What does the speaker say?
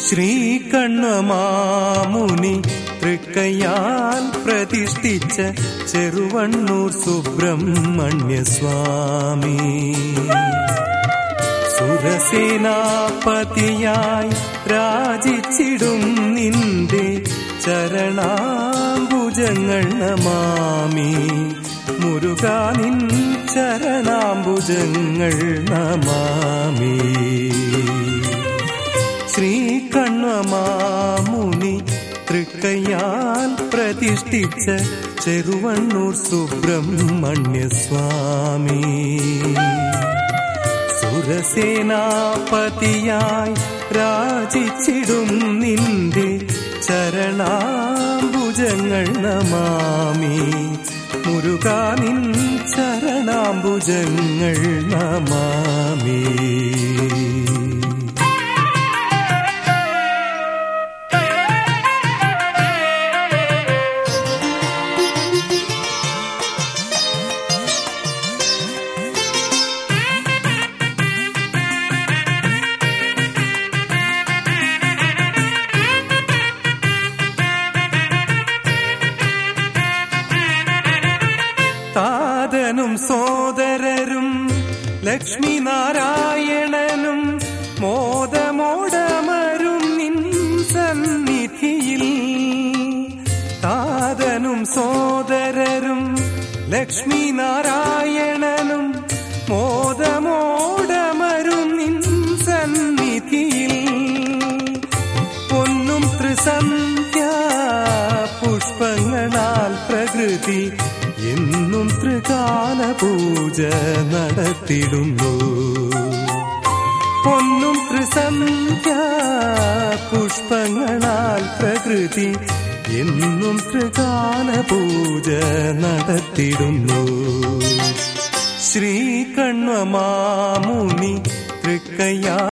ശ്രീകണ്വമാമുനി തൃക്കയാൽ പ്രതിഷ്ഠിച്ച ചെറുവണ്ണൂർ സുബ്രഹ്മണ്യസ്വാമി സുരസേനാപതിയായി രാജിച്ചിടും നിന്റെ ചരണാംബുജങ്ങൾ നമാമി മുരുകാ നിൻ ചരണാംബുജങ്ങൾ നമാമി ശ്രീകണ്വമാമുനി തൃക്കയാൽ പ്രതിഷ്ഠിച്ച ചെറുവണ്ണൂർ സുബ്രഹ്മണ്യസ്വാമി സുരസേനാപതിയായി രാജിച്ചിടും നിന്റെ ചരണാംബുജങ്ങൾ നമാമി മുരുകാ നിൻ ചരണാംബുജങ്ങൾ നമാമി താതനും സോദരരും ലക്ഷ്മി നാരായണനും മോദമോടമരും നിൻ സന്നിധിയിൽ താതനും സോദരരും ലക്ഷ്മി നാരായണനും മോദമോടമരും നിൻ സന്നിധിയിൽ പൊന്നും ത്രിസന്ധ്യ പുഷ്പങ്ങളാൽ പ്രകൃതി എന്നും ത്രികാല പൂജ നടത്തിടുന്നു പൊന്നും ത്രിസന്ധ്യ പുഷ്പങ്ങളാൽ പ്രകൃതി എന്നും ത്രികാല പൂജ നടത്തിടുന്നു ശ്രീകണ്വമാമുനി തൃക്കയാ